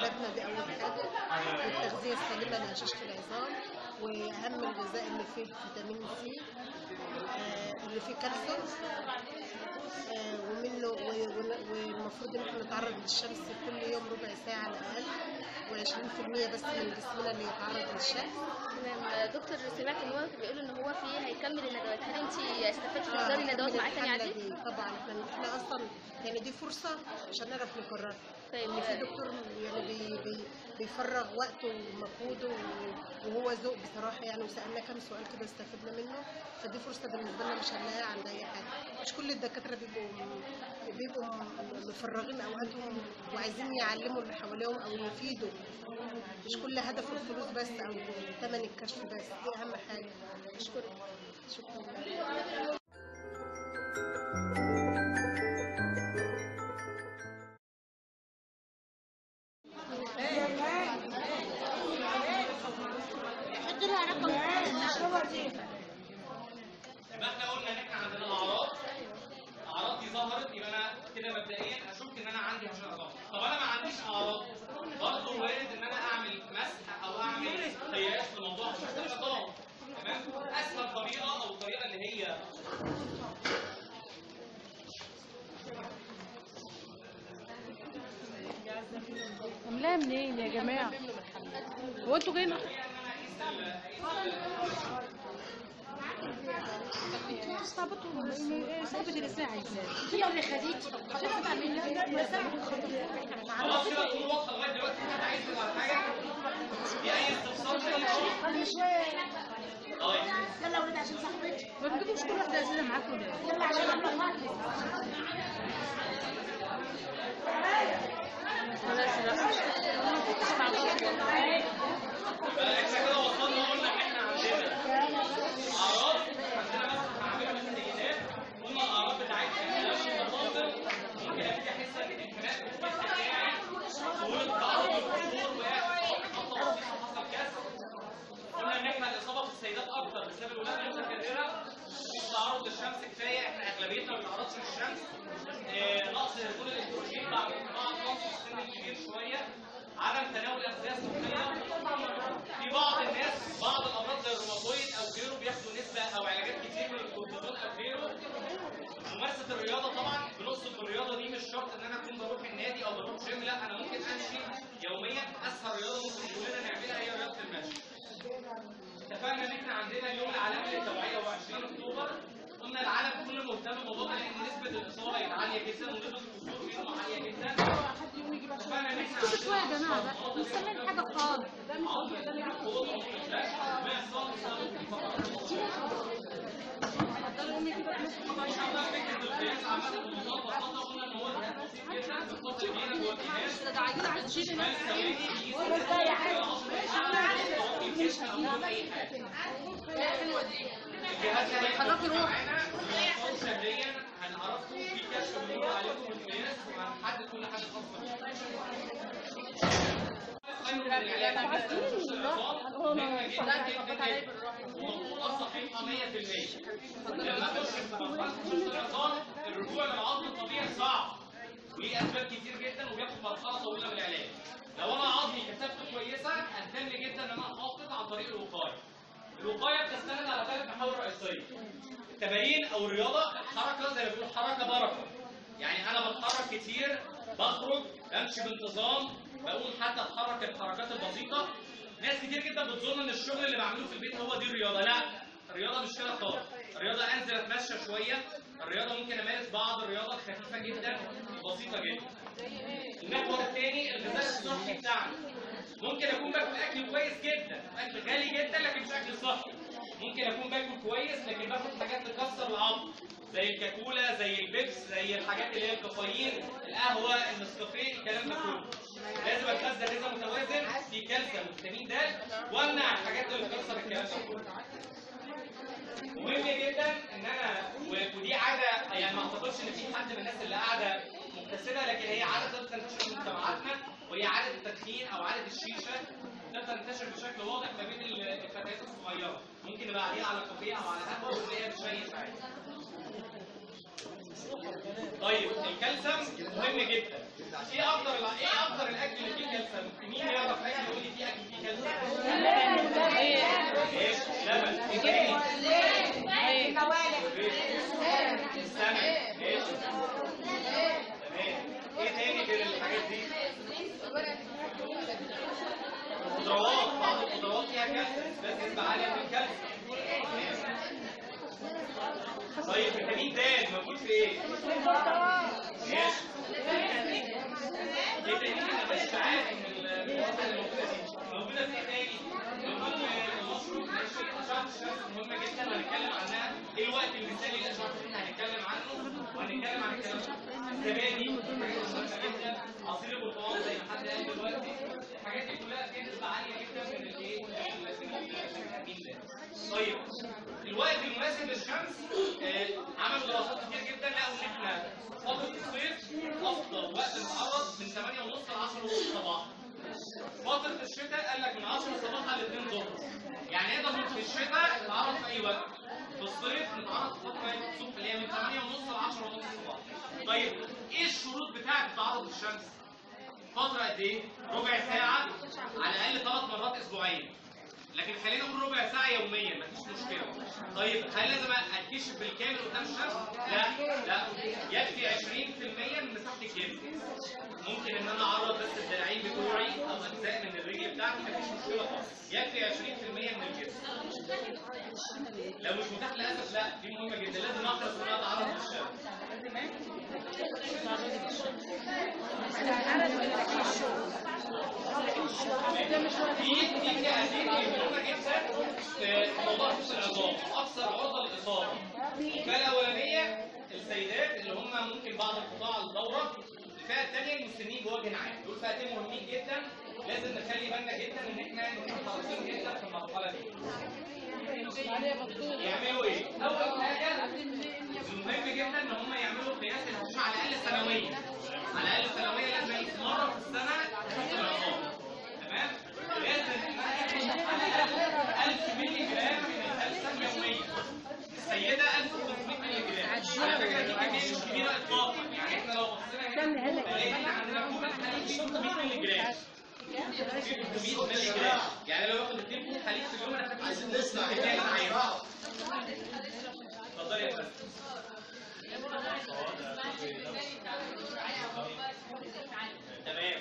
اللبنه دي اول حاجه والتغذيه السليمه لهشاشه العظام واهم الغذاء اللي فيه فيتامين سي آه، اللي فيه كالسيوم آه، ومنه و- و- والمفروض ان احنا نتعرض للشمس كل يوم ربع ساعه على الاقل و20% بس من جسمنا اللي يتعرض للشمس تمام دكتور سمعت ان هو بيقولوا ان هو فيه هيكمل الندوات هل انت استفدتي تحضري آه، ندوات من معاه تاني الحملة عادي؟ دي طبعا احنا احنا اصلا يعني دي فرصه عشان نعرف نكررها طيب ان في دكتور يعني بي بي بيفرغ وقته ومجهوده و- وهو ذوق بصراحه يعني وسالنا كام سؤال كده استفدنا منه فدي فرصه بالنسبه لنا مش هنلاقيها عند اي حاجه مش كل الدكاتره بيبقوا بيبقوا م- مفرغين اوقاتهم وعايزين يعلموا اللي حواليهم او يفيدوا مش كل هدفه الفلوس بس او ثمن الكشف بس دي اهم حاجه اشكرك شكرا يبقى احنا قلنا ان احنا عندنا اعراض الاعراض دي ظهرت يبقى انا كده مبدئيا اشك ان انا عندي هشاشه عظام طب انا ما عنديش اعراض برضه وارد ان انا اعمل مسح او اعمل قياس لموضوع هشاشه العظام تمام اسهل طريقه او الطريقه اللي هي عاملاها منين يا جماعه هو انتوا جايين صعبته صعبة الاسماء عايزاه هي اللي خديتي عشان تعمل لها خلاص كده الامور واضحه لغايه دلوقتي حد عايز يسال على حاجه في اي استفسار في اي شيء شويه طيب يلا يا ولاد عشان صاحبتي ما تجيبوش كل واحده اسئله معاكم ولا يلا عشان يبقى احنا كده وصلنا قلنا ان احنا عندنا اعراض عندنا مثلا عامل مسيدات قلنا الاعراض بتاعتها نفس المناظر ممكن ابتدي احس ان الانحناء في الجسم بتاعي سهوله تعرض للكسور وقع خطه بسيطه حصل كسر قلنا ان احنا الاصابه في السيدات اكتر بسبب الولاده المتكرره مش تعرض للشمس كفايه احنا اغلبيتنا ما بنتعرضش للشمس آه، نقص هرمون الاستروجين بعد بعد نقص السن الكبير شويه عدم تناول اغذيه صحيه في بعض الناس بعض الامراض زي الروماتويد او غيره بياخدوا نسبه او علاجات كتير من الكورتيزون او غيره ممارسه الرياضه طبعا بنقصد بالرياضه دي مش شرط ان انا اكون بروح النادي او بروح جيم لا انا ممكن امشي يوميا اسهل رياضه ممكن كلنا نعملها هي رياضه المشي اتفقنا ان احنا عندنا اليوم العالمي للتوعيه هو 20 اكتوبر قلنا العالم كله مهتم بالموضوع ده لان نسبه الاصابه بقت عاليه جدا ونسبه الكسور فيهم عاليه جدا اتفقنا ان احنا شويه يا جماعه بقى مش سامعين حاجه خالص هنحركي روح شهريا هنعرفكم في كشف بنقول عليكم القياس وهنحدد كل حاجه خاصه صحيحة 100% لما اخش في مرحلة السرطان الرجوع للعظم الطبيعي صعب وليه اسباب كتير جدا وبياخد مرحلة طويلة من العلاج لو انا عظمي كثافته كويسة اهتم جدا ان انا احافظ عن طريق الوقاية الوقاية بتستند على ثلاث محاور رئيسية التمارين او الرياضة حركة زي ما بيقولوا حركة بركة يعني انا بتحرك كتير بخرج بمشي بانتظام بقوم حتى اتحرك الحركات البسيطة ناس كتير جدا بتظن ان الشغل اللي بعمله في البيت هو دي الرياضة لا الرياضة مش كده خالص الرياضة انزل اتمشى شوية الرياضة ممكن امارس بعض الرياضة الخفيفة جدا وبسيطة جدا المحور الثاني الغذاء الصحي بتاعنا ممكن اكون باكل اكل كويس جدا اكل غالي جدا لكن مش اكل صحي ممكن اكون باكل كويس لكن باخد حاجات تكسر العظم زي الكاكولا زي البيبس زي الحاجات اللي هي الكافيين القهوه النسكافيه الكلام ده كله لازم اتغذى غذاء متوازن في كالسيوم وفيتامين د وامنع الحاجات اللي بتكسر الكلام ده كله مهم جدا ان انا و- ودي عاده يعني ما اعتقدش ان في حد من الناس اللي قاعده مكتسبه لكن هي عاده تبدا تنتشر في مجتمعاتنا وهي عاده التدخين او عاده الشيشه تبدا تنتشر بشكل واضح ما بين ال- الفتيات الصغيره ممكن نبقى قاعدين على كافيه او على قهوه وتلاقيها بتشيش عادي طيب الكالسيوم مهم جدا ايه اكتر ايه اكتر الاكل اللي فيه كالسيوم ماشي ايه تاني انا مش عارف ان المواد اللي موجوده دي موجوده في ايه تاني؟ موجود المشروب ماشي اشعه الشمس مهمه جدا وهنتكلم عنها ايه الوقت المثالي للاشعه اللي هنتكلم عنه وهنتكلم عن الكلام ده الزبادي مهمه جدا عصير البرتقال زي ما حد قال دلوقتي الحاجات دي كلها فيها نسبه عاليه جدا من الايه؟ من الفيتامين د طيب الوقت المناسب للشمس آه، عملوا دراسات كتير جدا لقوا ان احنا فتره الصيف افضل وقت نتعرض من 8 ونص ل 10 ونص صباحا فتره الشتاء قال لك من 10 صباحا ل 2 ظهر يعني نقدر في الشتاء نتعرض في اي وقت في الصيف نتعرض في فتره الصبح اللي هي من 8 ونص ل 10 ونص صباحا طيب ايه الشروط بتاعه التعرض للشمس؟ فترة قد ايه؟ ربع ساعة على الأقل ثلاث مرات أسبوعيا. لكن خلينا نقول ربع ساعة يوميا مفيش مشكلة. طيب هل لازم أتكشف بالكامل قدام الشمس؟ لا لا يكفي 20% من مساحة الجسم. ممكن إن أنا أعرض بس الدراعين بتوعي أو أجزاء من الرجل بتاعتي مفيش مشكلة خالص. يكفي 20% من الجسم. لو مش متاح للأسف لا دي مهمة جدا لازم أحرص إن أنا أتعرض للشمس. دي دي كأدين مهمة جدا في موضوع خصوص العظام أكثر عرضة للإصابة. الفئة الأولانية السيدات اللي هم ممكن بعد انقطاع الدورة. الفئة الثانية المسنين بوجه عام. دول فئتين مهمين جدا لازم نخلي بالنا جدا إن إحنا نكون حريصين جدا في المرحلة دي. يعملوا إيه؟ أول حاجة المهم جدا إن هم يعملوا قياس الهشاشة على الأقل سنويا. على الأقل سنويا لازم يقيس مرة في السنة خصوص العظام. تمام؟ لازم على الأقل 1000 مللي جرام من الكالسيوم يوميا. السيدة 1500 مللي جرام. على فكرة دي كمية مش كبيرة إطلاقا، يعني إحنا لو بصينا هنا هنلاقي إن عندنا كوب الحليب 600 مللي جرام. 600 مللي جرام، يعني لو باخد 2 كوب حليب في اليوم أنا خدت عايزين نسمع اللي أنا عايزه. اتفضلي يا فندم. تمام.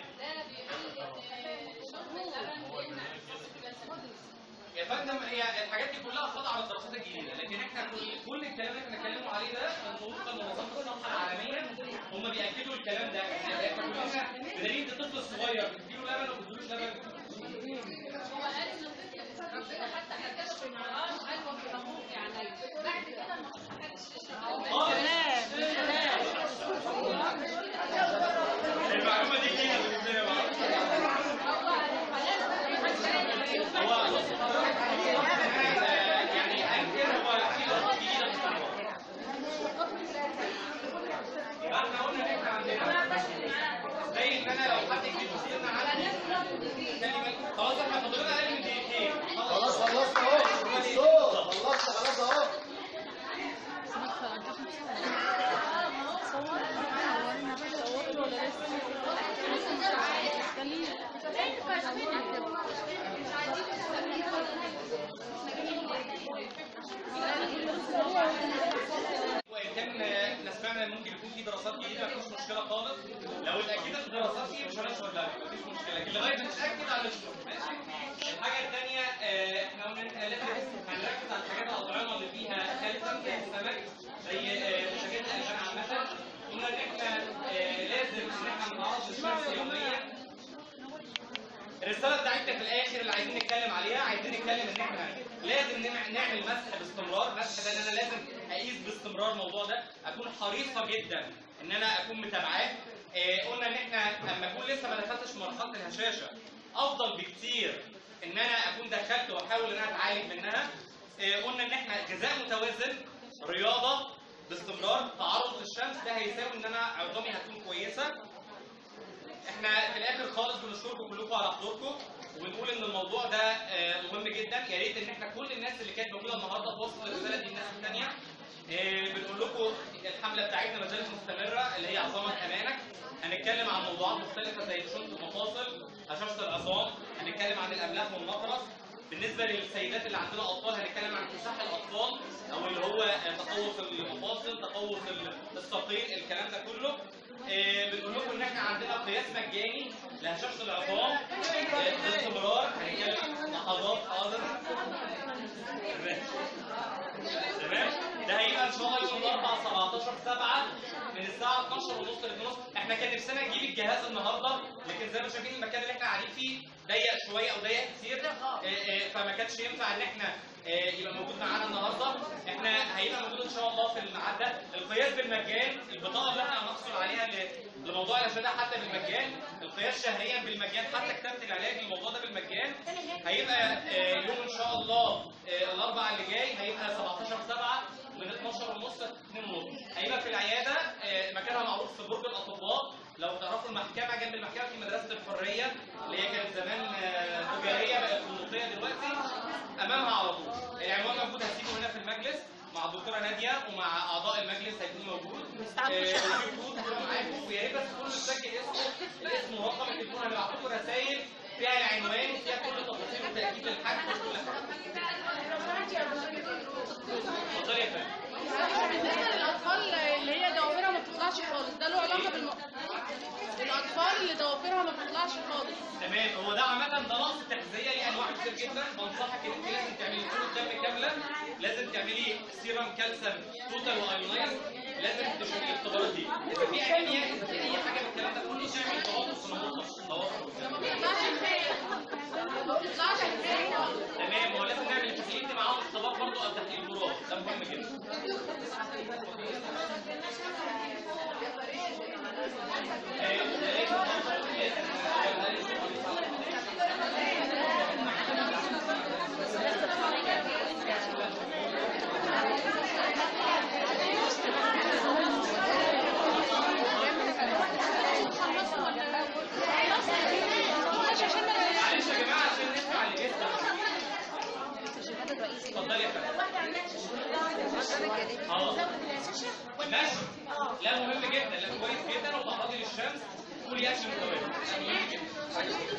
يا فندم هي الحاجات دي كلها خاضعه للدراسات الجديده لكن احنا كل كل الكلام اللي احنا بنتكلموا عليه ده من طرق منظمه الصحه العالميه هم بياكدوا الكلام ده احنا احنا كلنا بدليل الطفل الصغير بتديله لبن وما بتديلوش لبن هو قال ان ربنا حتى حكاش في المرآة قال وفي يعني بعد كده ما حدش يشرب اه المعلومه دي جديده بالنسبه لي بقى. هو يعني انكر هو في دراسات جديده بتتعمل. يبقى احنا قلنا ان احنا عندنا زي ان انا لو حد يجيب السن عندي خلي بالك خلاص احنا فاضلنا اقل من دقيقتين خلاص خلصت اهو الصوت خلصت خلاص اهو وان كان احنا سمعنا ان ممكن يكون في دراسات جديده مفيش مشكله خالص لو اتاكدت الدراسات دي مش هنشرب لبن مفيش مشكله لكن لغايه ما نتاكد هنشرب ماشي الحاجه الثانيه احنا قلنا ان احنا لازم هنركز على الحاجات الاطعمه اللي فيها كالسيوم زي السمك زي آه، منتجات الالبان عامه قلنا ان احنا آه، لازم ان احنا نتعرض للشمس يوميا الرسالة بتاعتنا في الآخر اللي عايزين نتكلم عليها عايزين نتكلم إن إحنا لازم نمع- نعمل مسح باستمرار، مسح ده إن أنا لازم أقيس باستمرار الموضوع ده، أكون حريصة جدا إن أنا أكون متابعاه. آه قلنا إن إحنا لما أكون لسه ما دخلتش في مرحلة الهشاشة أفضل بكتير إن أنا أكون دخلت وأحاول إن أنا أتعالج منها. آه قلنا إن إحنا غذاء متوازن، رياضة باستمرار، تعرض للشمس ده هيساوي إن أنا عظامي هتكون كويسة. احنا في الاخر خالص بنشكركم كلكم على حضوركم وبنقول ان الموضوع ده آه، مهم جدا يا ريت ان احنا كل الناس اللي كانت موجوده النهارده توصل الرساله دي للناس الثانيه بنقول لكم الحمله بتاعتنا ما زالت مستمره اللي هي عظامك امانك هنتكلم عن موضوعات مختلفه زي خشونه المفاصل هشاشه العظام هنتكلم عن الاملاح والنقرس بالنسبه للسيدات اللي عندنا اطفال هنتكلم عن كساح الاطفال او اللي هو آه، تقوس المفاصل تقوس الساقين الكلام ده كله آه، بنقول لكم ان احنا عندنا قياس مجاني لهشاشه العظام آه، باستمرار هنتكلم لحظات حاضر تمام تمام ده هيبقى ان شاء الله يوم الاربعاء 17 7 من الساعه 12 ونص ل 2 احنا كان نفسنا نجيب الجهاز النهارده لكن زي ما شايفين المكان اللي احنا قاعدين فيه ضيق شويه او ضيق كتير آه، آه، فما كانش ينفع ان احنا آه، يبقى موجود معانا النهارده احنا هيبقى موجود ان شاء الله في الميعاد ده القياس بالمجان البطاقه اللي احنا هنحصل عليها ل- لموضوع العلاج ده حتى بالمجان القياس شهريا بالمجان حتى كتابه العلاج الموضوع ده بالمجان هيبقى آه، يوم ان شاء الله آه، الاربعاء اللي جاي هيبقى 17 7 من 12 ونص ل 2 ونص هيبقى في العياده آه، مكانها معروف في برج الاطباء لو تعرفوا المحكمه جنب المحكمه في مدرسه الحريه اللي هي كانت زمان آه، تجاريه بقت فندقيه دلوقتي امامها على طول العنوان موجود هسيبه هنا في المجلس مع الدكتوره ناديه ومع اعضاء المجلس هيكون موجود آه، وفي كود كله معاكم ويا ريت بس تكونوا مسجل اسمه الاسم ورقم التليفون هنبعت لكم رسائل فيها العنوان وفيها كل تفاصيل وتاكيد للحجز وكل حاجه اتفضلي يا فندم بالنسبه للاطفال اللي هي دوافرها ما بتطلعش خالص ده له علاقه بالم... الاطفال اللي دوافرها ما بتطلعش خالص تمام هو ده عامة ده نقص تغذية ليه أنواع كتير جدا بنصحك إن أنت لازم تعملي صورة دم كاملة لازم تعملي سيرم كالسيوم توتال وايونايز لازم تشوفي الاختبارات دي إذا في أي أنيميا إذا في أي حاجة من الكلام ده كله تعمل توافق تنظف توافق ما بتطلعش كفايه ما بتطلعش كفايه خالص تمام هو لازم نعمل التحليل دي معاهم اختبار برضه أو تحليل براز ده مهم جدا معلش يا جماعة عشان نسمع اللي بيسمع اتفضلي يا فندم اه ماشي لا مهم جدا لا كويس جدا وتعرضي للشمس كل ياكل متوازن مهم جدا